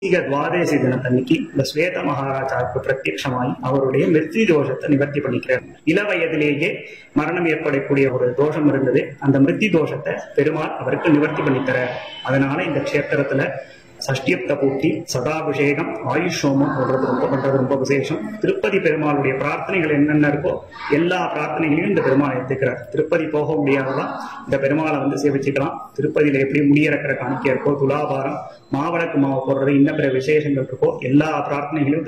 ಈಗ துவாதேசி தினத்தன்னைக்கு இந்த ஸ்வேத மகாராஜாவுக்கு பிரத்யட்சமாய் அவருடைய மிருத்யு தோஷத்தை நிவர்த்தி பண்ணிக்கிறார் இள வயதிலேயே மரணம் ஏற்படக்கூடிய ஒரு தோஷம் இருந்தது அந்த மிருத்யு தோஷத்தை பெருமாள் அவருக்கு நிவர்த்தி பண்ணித்தரார் அதனால இந்த க்ஷேத்திரத்துல சஷ்டியப்த பூர்த்தி சதாபிஷேகம் ஆயுஷ் ஹோமம் போடுறது ரொம்ப பண்றது ரொம்ப விசேஷம் திருப்பதி பெருமாளுடைய பிரார்த்தனைகள் என்னென்ன இருக்கோ எல்லா பிரார்த்தனைகளையும் இந்த பெருமாள் எடுத்துக்கிறார் திருப்பதி போக முடியாததான் இந்த பெருமாளை வந்து சேவிச்சுக்கலாம் திருப்பதியில எப்படி முடியிறக்கிற காணிக்கை இருக்கோ துலாபாரம் மாவிளக்கு மாவு போடுறது இன்ன பிற விசேஷங்கள் இருக்கோ எல்லா பிரார்த்தனைகளையும்